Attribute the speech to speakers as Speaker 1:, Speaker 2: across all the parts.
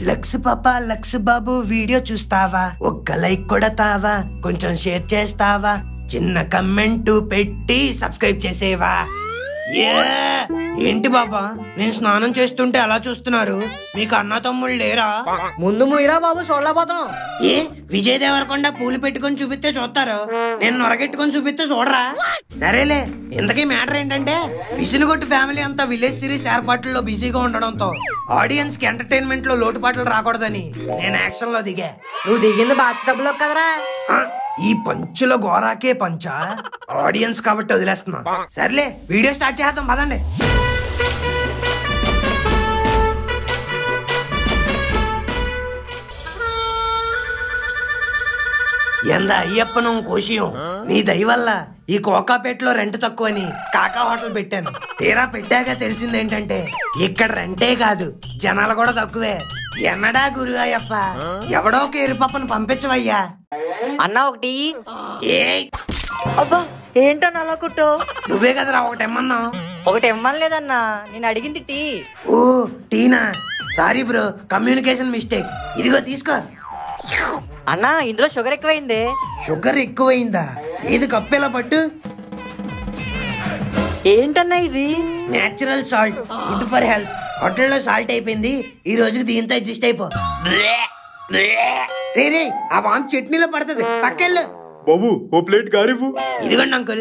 Speaker 1: Lux పాప Lux బాబు video చూస్తావా ఒక్క లైక్ కూడా తావా కొంచెం షేర్ చేస్తావా చిన్న కమెంట్ పెట్టి సబ్స్క్రైబ్ చేసేవా ఏ! ఏంటి బాబా నేను స్నానం చేస్తుంటే అలా చూస్తున్నారు మీకు అన్న తమ్ముళ్ళు లేరా
Speaker 2: ముందు ముయిరా బాబు చూడలేకపోతున్నాం
Speaker 1: ఏ విజయ్ దేవరకొండ పూలు పెట్టుకొని చూపిస్తే చూస్తారు నేను నొరగెట్టుకొని చూపిస్తే చూడరా సరేలే ఇంతకీ మ్యాటర్ ఏంటంటే విసిలుగొట్టు ఫ్యామిలీ అంతా విలేజ్ సిరీస్ ఏర్పాట్లలో బిజీగా ఉండడంతో ఆడియన్స్ కి ఎంటర్టైన్మెంట్ లో లోటుపాట్లు రాకూడదని నేను యాక్షన్ లో దిగా
Speaker 2: నువ్వు దిగింది బాత్ టబ్లో కదరా
Speaker 1: ఆ, ఈ పంచుల గోరాకే పంచా ఆడియన్స్ కాబట్టి వదిలేస్తున్నా సర్లే వీడియో స్టార్ట్ చేద్దాం పదండి ఎంత అయ్యప్పనం కోశియం నీ దయ వల్ల ఈ కోకాపేటలో రెంట్ తక్కువని కాకా హోటల్ పెట్టాను తీరా పెట్టాక తెలిసిందేంటంటే ఇక్కడ రెంటే కాదు జనాలు కూడా తక్కువే ఎన్నడా గురు అయ్యప్ప ఎవడో ఒక ఎరుపప్పను పంపించవయ్యా
Speaker 2: అన్న ఒకటి
Speaker 1: ఏ
Speaker 2: అబ్బా ఏంటన్నా అలా కుట్టు
Speaker 1: నువ్వే కదరా ఒకటి ఇమ్మన్నావు
Speaker 2: ఒకటి ఇవ్వలేదన్నా నేను అడిగింది టీ
Speaker 1: ఓ టీనా సారీ బ్రో కమ్యూనికేషన్ మిస్టేక్ ఇదిగో తీసుకో
Speaker 2: అన్నా ఇందులో షుగర్ ఎక్కువైంది
Speaker 1: షుగర్ ఎక్కువైందా ఏది కప్పెలా పట్టు
Speaker 2: ఏంటన్నా ఇది
Speaker 1: natural salt good for health హోటల్లో సాల్ట్ అయిపోయింది ఈ రోజుకి దీంతో అడ్జస్ట్ అయిపో రే రే ఆ వాంతి చట్నీలో పడుతుంది పక్కెళ్ళు
Speaker 3: బాబు ఓ ప్లేట్ గారివ్వు
Speaker 1: ఇదిగోండి అంకుల్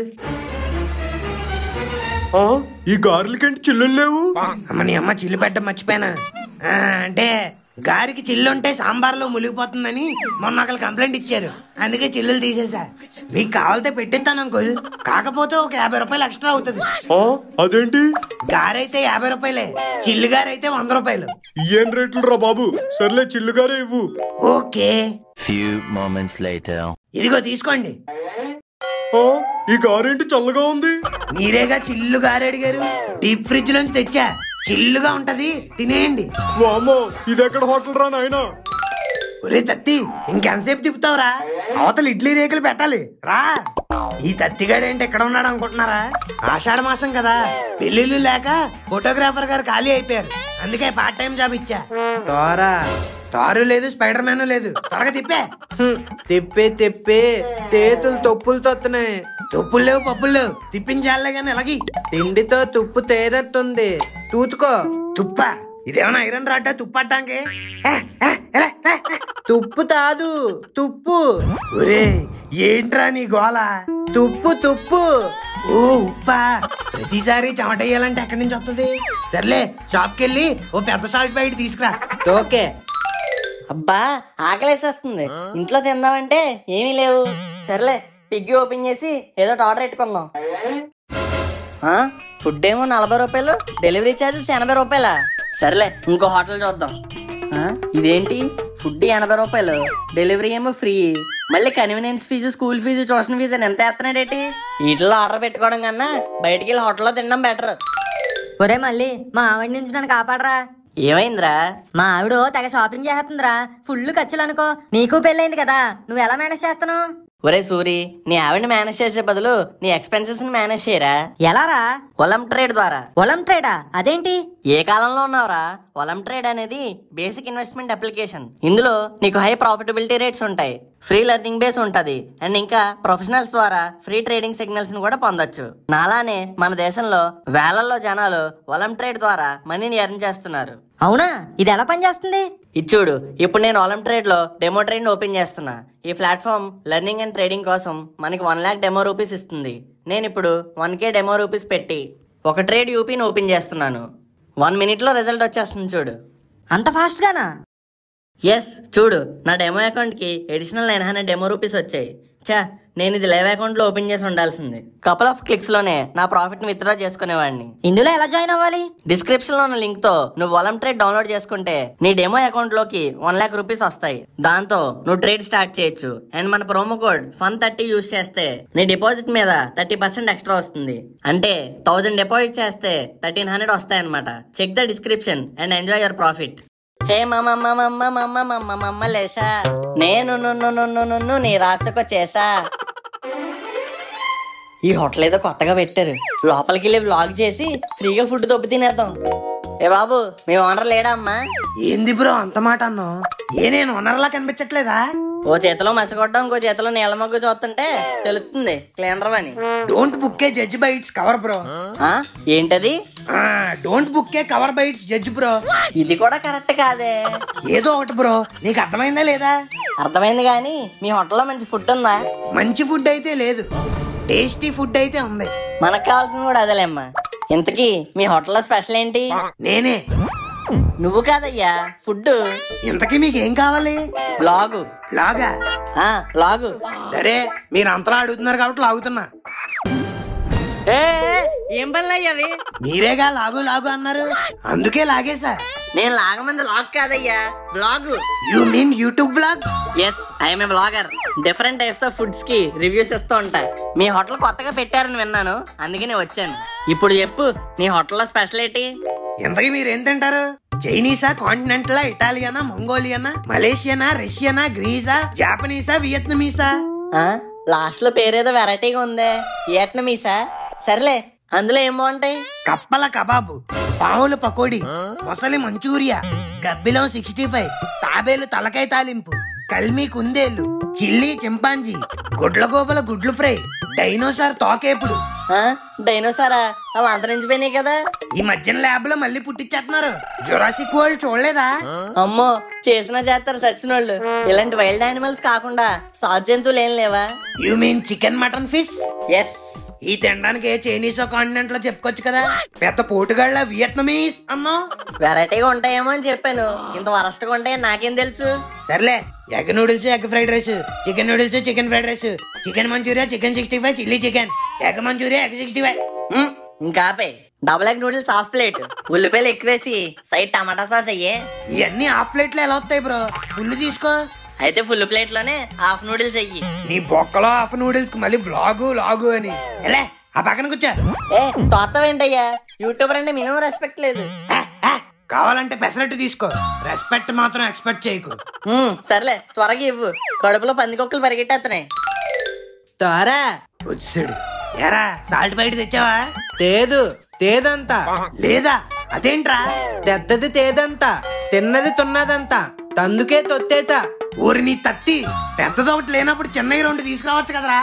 Speaker 3: ఆ, ఈ గారెలకేంటి చిల్లులు లేవు
Speaker 1: అమ్మ నీ అమ్మ చిల్లు పెట్ట మర్చిపోయానా ఆ, అంటే గారికి చిల్లు ఉంటే సాంబార్లో మునిగిపోతుందని మొన్న ఒకళ్ళు కంప్లైంట్ ఇచ్చారు అందుకే చిల్లులు తీసేసా మీకు కావాలితే పెట్టిస్తాను అంకుల్ కాకపోతే ఒక యాభై రూపాయలు ఎక్స్ట్రా అవుతుంది
Speaker 3: ఆ, అదేంటి
Speaker 1: గారైతే యాభై రూపాయలే చిల్లు గారైతే వంద రూపాయలు
Speaker 3: ఏం రేట్లు రా బాబు సర్లే చిల్లు గారే ఇవ్వు
Speaker 1: ఓకే
Speaker 4: Few moments later.
Speaker 1: ఇదిగో తీసుకోండి
Speaker 3: ఆ, ఈ గారేంటి చల్లగా ఉంది
Speaker 1: మీరేగా చిల్లు గారు అడిగారు డీప్ ఫ్రిడ్జ్ లోంచి తెచ్చా చిల్లుగా ఉంటది తినేయండి
Speaker 3: వామో ఇది ఎక్కడ హోటల్ రా నాయనా
Speaker 1: ఒరే తత్తి ఇంకెంతసేపు తిప్పుతావురా అవతల ఇడ్లీ రేకులు పెట్టాలి రా ఈ తత్తిగాడు ఏంటి ఎక్కడ ఉన్నాడు అనుకుంటున్నారా ఆషాఢ మాసం కదా పెళ్లిళ్ళు లేక ఫోటోగ్రాఫర్ గారు ఖాళీ అయిపోయారు అందుకే పార్ట్ టైం జాబ్ ఇచ్చా
Speaker 5: తోరా
Speaker 1: తారు లేదు స్పైడర్ మ్యాన్ లేదు త్వరగా తిప్పే
Speaker 5: హ్మ్, తిప్పి తిప్పి తేతులు తొప్పులు తొత్తున్నాయి
Speaker 1: తొప్పులు లేవు పప్పులు లేవు తిప్పించాలే కానీ ఎలాగి
Speaker 5: తిండితో తుప్పు తేరట్టుంది తూతుకో
Speaker 1: తుప్ప ఇదేమన్నా ఐరన్ రాడ్డా తుప్పట్టానికి
Speaker 5: తుప్పు తాదు తుప్పు
Speaker 1: ఒరే ఏంట్రా నీ గోల
Speaker 5: తుప్పు తుప్పు
Speaker 1: ఓ ఉప్పా ప్రతిసారి చెమటయ్యాలంటే ఎక్కడి నుంచి వస్తుంది సర్లే షాప్కి వెళ్ళి ఓ పెద్ద సాల్ట్ ప్యాకెట్ తీసుకురా
Speaker 5: ఓకే
Speaker 2: అబ్బా ఆకలేసేస్తుంది ఇంట్లో తిందామంటే ఏమీ లేవు సర్లే పిగ్గి ఓపెన్ చేసి ఏదో ఒకటి ఆర్డర్ పెట్టుకుందాం ఆ, ఫుడ్ ఏమో నలభై రూపాయలు డెలివరీ ఛార్జెస్ ఎనభై రూపాయలా సర్లే ఇంకో హోటల్ చూద్దాం ఆ, ఇదేంటి ఫుడ్ ఎనభై రూపాయలు డెలివరీ ఏమో ఫ్రీ మళ్ళీ convenience fees school fees tuition fees అని ఎంత వేస్తున్నాడేటి వీటిలో ఆర్డర్ పెట్టుకోవడం కన్నా బయటికి వెళ్ళి హోటల్లో తినడం బెటర్
Speaker 6: ఒరే మళ్ళీ మా ఆవిడ నుంచి నన్ను కాపాడరా
Speaker 2: ఏమైందిరా
Speaker 6: మా ఆవిడ తెగ షాపింగ్ చేస్తుందిరా ఫుల్ ఖర్చులు అనుకో నీకు పెళ్ళైంది కదా నువ్వు ఎలా మేనేజ్ చేస్తున్నావు
Speaker 2: ఒరే సూరి నీ ఆవిడని మేనేజ్ చేసే బదులు నీ ఎక్స్పెన్సెస్ ని మేనేజ్ చేయరా
Speaker 6: ఎలారా
Speaker 2: ఒలం ట్రేడ్ ద్వారా
Speaker 6: ఒలం ట్రేడా అదేంటి
Speaker 2: ఏ కాలంలో ఉన్నావురా ఒలం ట్రేడ్ అనేది బేసిక్ ఇన్వెస్ట్మెంట్ అప్లికేషన్ ఇందులో నీకు హై ప్రాఫిటబిలిటీ రేట్స్ ఉంటాయి ఫ్రీ లెర్నింగ్ బేస్ ఉంటది అండ్ ఇంకా ప్రొఫెషనల్స్ ద్వారా ఫ్రీ ట్రేడింగ్ సిగ్నల్స్ ని కూడా పొందొచ్చు నాలానే మన దేశంలో వేలల్లో జనాలు ఒలం ట్రేడ్ ద్వారా మనీని ఎర్న్ చేస్తున్నారు
Speaker 6: అవునా ఇది ఎలా పనిచేస్తుంది
Speaker 2: ఇది చూడు ఇప్పుడు నేను ఒలం ట్రేడ్ లో డెమో ట్రేడ్ ఓపెన్ చేస్తున్నా ఈ ప్లాట్ఫామ్ లెర్నింగ్ అండ్ ట్రేడింగ్ కోసం మనకి వన్ లాక్ డెమో రూపీస్ ఇస్తుంది నేను ఇప్పుడు వన్ కే డెమో రూపీస్ పెట్టి ఒక ట్రేడ్ యూపీని ఓపెన్ చేస్తున్నాను వన్ మినిట్ లో రిజల్ట్ వచ్చేస్తుంది చూడు
Speaker 6: అంత ఫాస్ట్ గానా
Speaker 2: ఎస్ చూడు నా డెమో అకౌంట్ కి additional nine hundred demo rupees వచ్చాయి చా నేను ఇది లైవ్ అకౌంట్ లో ఓపెన్ చేసి ఉండాల్సింది కపుల్ ఆఫ్ క్లిక్స్ లోనే నా ప్రాఫిట్ ని విత్డ్రా చేసుకునేవాడిని
Speaker 6: ఇందులో ఎలా జాయిన్ అవ్వాలి
Speaker 2: డిస్క్రిప్షన్ లో ఉన్న లింక్ తో నువ్వు వలం ట్రేడ్ డౌన్లోడ్ చేసుకుంటే నీ డెమో అకౌంట్ లోకి వన్ లాక్ రూపీస్ వస్తాయి దాంతో నువ్వు ట్రేడ్ స్టార్ట్ చేయొచ్చు అండ్ మన promo code fun thirty use చేస్తే నీ డిపాజిట్ మీద థర్టీ పర్సెంట్ ఎక్స్ట్రా వస్తుంది అంటే థౌసండ్ డిపాజిట్ చేస్తే థర్టీన్ హండ్రెడ్ వస్తాయి అనమాట check the description and enjoy your profit hey మమ్మ మమ్మ మమ్మ మమ్మ మమ్మ మమ్మ లేసా నేను నున్ను నున్ను నున్ను నీ రాసుకు చేసా ఈ హోటల్ ఏదో కొత్తగా పెట్టారు లోపలికి వెళ్ళి వ్లాగ్ చేసి ఫ్రీగా ఫుడ్ దొబ్బి తినేద్దాం ఏ బాబు మీ ఓనర్ లేడా అమ్మా
Speaker 1: ఏంది బ్రో అంత మాట అన్నావు ఏ నేను ఓనర్లా కనిపించట్లేదా
Speaker 2: ఓ చేతిలో మసగొట్టం ఇంకో చేతిలో నీళ్ళ మొగ్గు చూస్తుంటే తెలుస్తుంది క్లీనర్ అని
Speaker 1: don't book a judge by its cover bro
Speaker 2: ఆ, ఏంటది
Speaker 1: don't book a cover by its judge bro
Speaker 2: ఇది కూడా కరెక్ట్ కాదే
Speaker 1: ఏదో ఒకటి బ్రో నీకు అర్థమైందా లేదా
Speaker 2: అర్థమైంది కానీ మీ హోటల్లో మంచి ఫుడ్ ఉందా
Speaker 1: మంచి ఫుడ్ అయితే లేదు టేస్టీ ఫుడ్ అయితే ఉంది
Speaker 2: మనకు కావాల్సింది కూడా అదేలేమ్మా ఇంతకీ మీ హోటల్లో స్పెషల్ ఏంటి
Speaker 1: నేనే
Speaker 2: నువ్వు కాదయ్యా ఫుడ్
Speaker 1: ఇంతకీ మీకు ఏం కావాలి
Speaker 2: బ్లాగు
Speaker 1: లాగా
Speaker 2: ఆ లాగు
Speaker 1: సరే మీరు అంతలా అడుగుతున్నారు కాబట్టి లాగుతున్నా
Speaker 2: ఏ ఏ, ఏం పనులు అయ్యవి
Speaker 1: మీరేగా లాగు లాగు అన్నారు అందుకే లాగేశా
Speaker 2: నేను లాగమంది లాగ్ కాదయ్యా blog
Speaker 1: you mean YouTube blog
Speaker 2: yes I'm a blogger different types of foods కి రివ్యూస్ ఇస్తూ ఉంటా మీ హోటల్ కొత్తగా పెట్టారని విన్నాను అందుకే నేను వచ్చాను ఇప్పుడు చెప్పు నీ హోటల్లో స్పెషల్ ఏంటి
Speaker 1: ఇంతకీ మీరు ఏం తింటారు చైనీసా కాంటినెంటలా ఇటాలియనా మంగోలియనా మలేషియనా రష్యనా గ్రీసా జాపనీసా వియత్నమీసా
Speaker 2: లాస్ట్ లో పేరేదో వెరైటీగా ఉందే వియట్నమీసా సర్లే అందులో ఏం బాగుంటాయి
Speaker 1: కప్పల కబాబు పావుల పకోడీ మొసలి మంచూరియా గబ్బిలం సిక్స్టీ ఫైవ్ తాబేలు తలకాయ తాలింపు కల్మీ కుందేలు చిల్లీ చింపాంజీ గుడ్లగోబల గుడ్లు ఫ్రై డైనోసార్ తోకేపుడు
Speaker 2: ఆ, డైనోసారా అవి అంతరించిపోయినాయి కదా
Speaker 1: ఈ మధ్యన ల్యాబ్ లో మళ్ళీ పుట్టించేస్తున్నారు జొరాసిక్ వరల్డ్ చూడలేదా
Speaker 2: అమ్మో చేసిన చేస్తారు సచ్చినోళ్ళు ఇలాంటి వైల్డ్ యానిమల్స్ కాకుండా సాధు జంతువులు ఏం లేవా
Speaker 1: you mean chicken mutton fish
Speaker 2: yes
Speaker 1: ఈ తినడానికి ఏ చైనీస్ కాంటినెంట్ లో చెప్పుకోవచ్చు కదా పెద్ద పోటుగాళ్ళ వియత్నమీస్ అమ్మా
Speaker 2: వెరైటీగా ఉంటాయేమో అని చెప్పాను ఇంత వరస్ట్గా ఉంటాయని నాకేం తెలుసు
Speaker 1: సర్లే egg noodles egg fried rice chicken noodles chicken fried rice chicken manchuria chicken sixty five chilli chicken egg manchuria egg sixty five
Speaker 2: ఇంకా ఆపే double egg noodles half plate ఉల్లిపాయలు ఎక్కువేసి సైడ్ టమాటా సాస్ అయ్యే
Speaker 1: ఇవన్నీ హాఫ్ ప్లేట్లు ఎలా వస్తాయి బ్రో ఫుల్ తీసుకో
Speaker 2: అయితే ఫుల్ ప్లేట్ లోనే హాఫ్ నూడిల్స్ అయ్యి
Speaker 1: నీ బొక్కలో హాఫ్ నూడిల్స్ కి మళ్ళీ వ్లాగు లాగు అని ఎలా ఆ పక్కన కూర్చో
Speaker 2: ఏ తోత్తవేంటయ్యా యూట్యూబర్ అంటే మినిమం రెస్పెక్ట్ లేదు
Speaker 1: ఆ, ఆ, కావాలంటే పెసరట్టు తీసుకో రెస్పెక్ట్ మాత్రం ఎక్స్పెక్ట్ చేయకు
Speaker 2: మ్మ్, సర్లే త్వరగా ఇవ్వు కడుపులో పందికొక్కులు పరిగెట్టేస్తున్నాయి
Speaker 5: తారా
Speaker 1: వచ్చాడు ఎరా సాల్ట్ బయట తెచ్చావా
Speaker 5: తేదు తేదంతా
Speaker 1: లేదా అదేంట్రా
Speaker 5: తెద్దది తేదంతా తిన్నది తున్నదంతా తందుకే తొత్తేత
Speaker 1: ఊరి నీ తత్తి పెద్దది ఒకటి లేనప్పుడు చెన్నై రెండు తీసుకురావచ్చు కదరా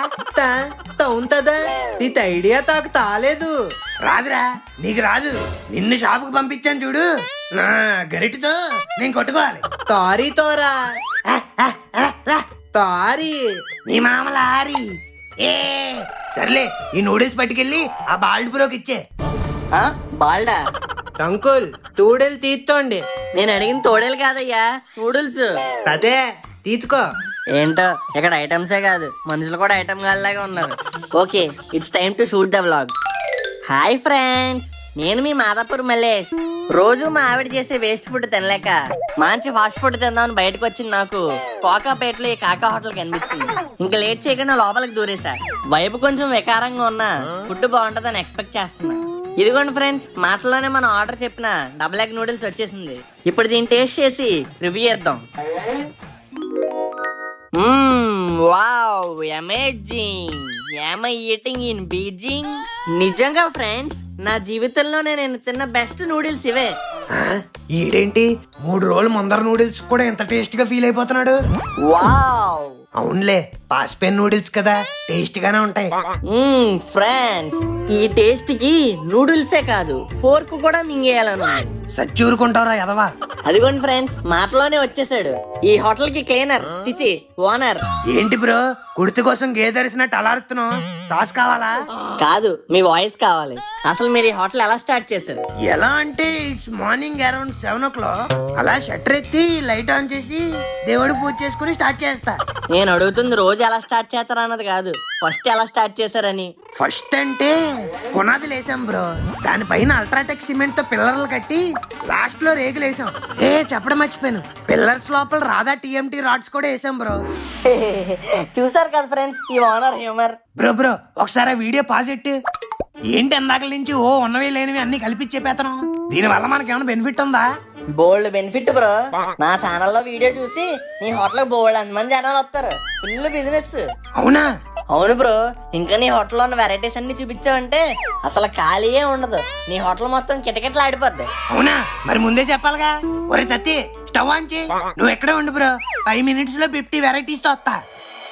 Speaker 5: తౌంతదా నీత ఐడియా తాకు తాలేదు
Speaker 1: రాదురా నీకు రాదు నిన్ను షాపుకి పంపించాను చూడు నా గరిటితో నేను కొట్టుకోవాలి
Speaker 5: తారీ తోరా
Speaker 1: ఆ, ఆ, ఆ, ఆ.
Speaker 5: తారీ
Speaker 1: నీ మామలారి ఏ సర్లే ఈ నూడిల్స్ పట్టుకెళ్ళి ఆ బాల్డ్ బ్రోకి ఇచ్చే
Speaker 2: ఆ, బాల్డా
Speaker 5: తంకుల్ తూడెలు తీత్తోండి
Speaker 2: నేను అడిగిన తోడేలు కాదయ్యా నూడిల్స్
Speaker 5: తదే తీతుకో
Speaker 2: ఏంటో ఇక్కడ ఐటమ్సే కాదు మనుషులు కూడా ఐటమ్ గాల్లాగా ఉన్నారు okay it's time to shoot the vlog hi friends నేను మీ మాదాపూర్ మల్లేష్ రోజు మా ఆవిడ చేసే వేస్ట్ ఫుడ్ తినలేక మంచి ఫాస్ట్ ఫుడ్ తిందామని బయటకు వచ్చింది నాకు కోకాపేటలో ఈ కాకా హోటల్ కనిపించింది ఇంకా లేట్ చేయకుండా లోపలికి దూరేశా వైపు కొంచెం వికారంగా ఉన్నా ఫుడ్ బాగుంటుందని ఎక్స్పెక్ట్ చేస్తున్నా ఇదిగోండి ఫ్రెండ్స్ మాటలోనే మనం ఆర్డర్ చెప్పిన డబుల్ ఎగ్ నూడిల్స్ వచ్చేసింది ఇప్పుడు దీన్ని టేస్ట్ చేసి రివ్యూ చేద్దాం wow amazing am I eating in Beijing నిజంగా ఫ్రెండ్స్ నా జీవితంలోనే నేను తిన్న బెస్ట్ నూడిల్స్ ఇవే
Speaker 1: ఆ, ఈడేంటి మూడు రోజులు ముందర నూడిల్స్ కూడా ఎంత టేస్ట్ గా ఫీల్ అయిపోతున్నాడు
Speaker 2: వావ్
Speaker 1: అవునులే పాస్పెన్ నూడిల్స్ కదా టేస్ట్ గానే ఉంటాయి
Speaker 2: ఫ్రెండ్స్ ఈ టేస్ట్ కి నూడిల్సే కాదు ఫోర్క్ కూడా మింగేయాలను
Speaker 1: సచ్చూరుకుంటారా ఎదవా
Speaker 2: అదిగోండి ఫ్రెండ్స్ మాటలోనే వచ్చేసాడు ఈ హోటల్ కి క్లీనర్ చిచి ఓనర్
Speaker 1: ఏంటి బ్రో కుడితి కోసం గేదరిసినట్టు అలారుతున్నావు సాస్ కావాలా
Speaker 2: కాదు మీ వాయిస్ కావాలి అసలు మీరు ఈ హోటల్ ఎలా స్టార్ట్ చేశారు
Speaker 1: ఎలా అంటే it's morning around seven o'clock అలా షట్టర్ ఎత్తి లైట్ ఆన్ చేసి దేవుడు పూజ చేసుకుని స్టార్ట్ చేస్తా
Speaker 2: నేను అడుగుతుంది రోజు ఎలా స్టార్ట్ చేస్తారా అన్నది కాదు ఫస్ట్ ఎలా స్టార్ట్ చేశారని
Speaker 1: ఫస్ట్ అంటే పునాదులు వేసాం బ్రో దానిపైన అల్ట్రాటెక్ సిమెంట్ తో పిల్లర్లు కట్టి లాస్ట్ లో రేకులు వేసాం ఏ చెప్పడం మర్చిపోయాను పిల్లర్స్ లోపల రాధా టీఎంటీ రాడ్స్ కూడా వేసాం బ్రో
Speaker 2: చూసారు కదా ఫ్రెండ్స్ ఈ ఓనర్ హ్యూమర్
Speaker 1: బ్రో బ్రో ఒకసారి ఆ వీడియో పాజ్ ఎట్టు ఏంటి ఎందాకల నుంచి ఓ ఉన్నవి లేనివి అన్ని కల్పించేపేతనం దీని వల్ల మనకేమైనా బెనిఫిట్ ఉందా
Speaker 2: బోల్డ్ బెనిఫిట్ బ్రో నా ఛానల్లో వీడియో చూసి నీ హోటల్ బోల్డ్ అంతమంది జనాలు వస్తారు ఫుల్ బిజినెస్
Speaker 1: అవునా
Speaker 2: అవును బ్రో ఇంకా నీ హోటల్లో ఉన్న వెరైటీస్ అన్ని చూపించావంటే అసలు ఖాళీయే ఉండదు నీ హోటల్ మొత్తం కిటకిటలు ఆడిపోద్ది
Speaker 1: అవునా మరి ముందే చెప్పాలిగా ఒరే తత్తి స్టవ్ ఆన్ చేయి నువ్వు ఎక్కడే ఉండు బ్రో ఫైవ్ మినిట్స్ లో ఫిఫ్టీ వెరైటీస్ తో వస్తా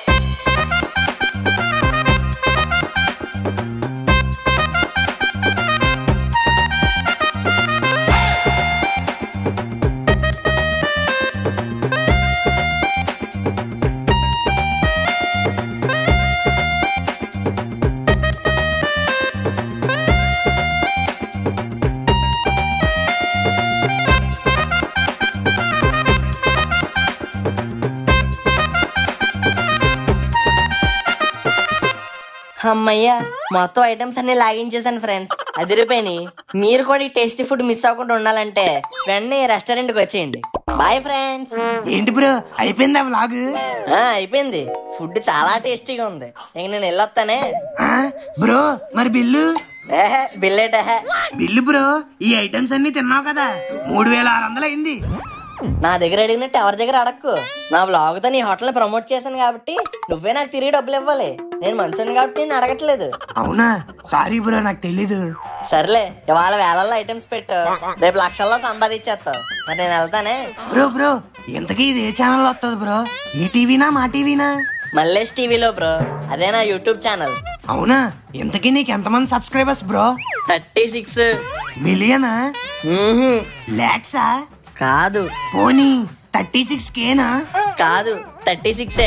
Speaker 2: అమ్మయ్యా మొత్తం ఐటమ్స్ అన్ని లాగించేసాను ఫ్రెండ్స్ అదిరిపోయినాయి మీరు కూడా ఈ టేస్టీ ఫుడ్ మిస్ అవ్వకుండా ఉండాలంటే వెంటనే రెస్టారెంట్ కి వచ్చేయండి బాయ్ ఫ్రెండ్స్
Speaker 1: ఏంటి బ్రో అయిపోయిందా వ్లాగ్
Speaker 2: ఆ, అయిపోయింది ఫుడ్ చాలా టేస్టీగా ఉంది ఇంక నేను వెళ్ళొస్తానే
Speaker 1: బ్రో మరి బిల్లు
Speaker 2: ఏహే బిల్లేటహే
Speaker 1: బిల్లు బ్రో ఈ ఐటమ్స్ అన్ని తిన్నావు కదా మూడు వేల ఆరు వందలు అయింది
Speaker 2: నా దగ్గర అడిగినట్టు ఎవరి దగ్గర అడక్కు నా vlog తో నీ హోటల్ ప్రమోట్ చేశాను కాబట్టి నువ్వే నాకు తిరిగి డబ్బులు ఇవ్వాలి నేను మంచోని కాబట్టి నేను అడగట్లేదు
Speaker 1: అవునా సారీ బ్రో నాకు తెలీదు
Speaker 2: సర్లే ఇవాళ వేలల్లో ఐటమ్స్ పెట్టు రేపు లక్షల్లో సంపాదించేస్తావు మరి నేను వెళ్తానే
Speaker 1: బ్రో బ్రో ఇంతకీ ఇది ఏ ఛానల్ వస్తుంది బ్రో ఈ టీవీనా మా టీవీనా
Speaker 2: మల్లేష్ టీవీలో బ్రో అదే నా యూట్యూబ్ ఛానల్
Speaker 1: అవునా ఇంతకీ నీకు ఎంతమంది సబ్స్క్రైబర్స్ బ్రో
Speaker 2: థర్టీ సిక్స్
Speaker 1: మిలియనా లాక్సా
Speaker 2: కాదు
Speaker 1: పోనీ థర్టీ సిక్స్ కేనా
Speaker 2: కాదు థర్టీ సిక్సే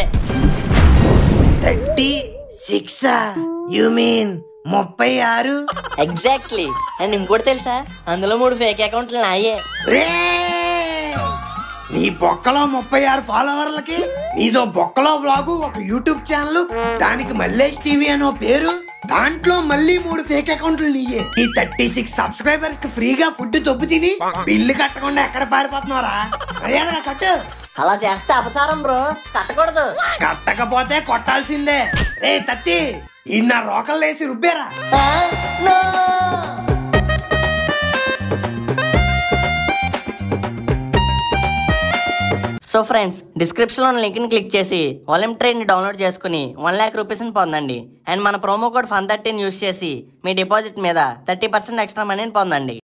Speaker 1: థర్టీ సిక్స్ యు మీన్ ముప్పై ఆరు
Speaker 2: ఎగ్జాక్ట్లీ అండ్ ఇంకోటి తెలుసా అందులో మూడు ఫేక్ అకౌంట్లు నాయే
Speaker 1: రే! నీ బొక్కలో ముప్పై ఆరు ఫాలోవర్లకి నీదో బొక్కలో వ్లాగు ఒక యూట్యూబ్ ఛానల్ దానికి మల్లేష్ టీవీ అనో పేరు దాంట్లో మళ్ళీ మూడు ఫేక్ అకౌంట్లు నీయే ఈ థర్టీ సిక్స్ సబ్స్క్రైబర్స్ కి ఫ్రీగా ఫుడ్ దొబ్బు తిని బిల్లు కట్టకుండా ఎక్కడ పారిపోతున్నారా మర్యాదగా కట్టు
Speaker 2: అలా చేస్తే అపచారం బ్రో కట్టకూడదు
Speaker 1: కట్టకపోతే కొట్టాల్సిందే రే తత్తి ఈ నా రోకలు వేసి రుబ్బేరా
Speaker 2: ఆ? No! సో ఫ్రెండ్స్ డిస్క్రిప్షన్ లో లింక్ ని క్లిక్ చేసి ఒలింప్ ట్రైన్ ని డౌన్లోడ్ చేసుకుని వన్ ల్యాక్ రూపీస్ ని పొందండి అండ్ మన promo code fun thirteen use చేసి మీ డిపాజిట్ మీద థర్టీ పర్సెంట్ ఎక్స్ట్రా మనీని పొందండి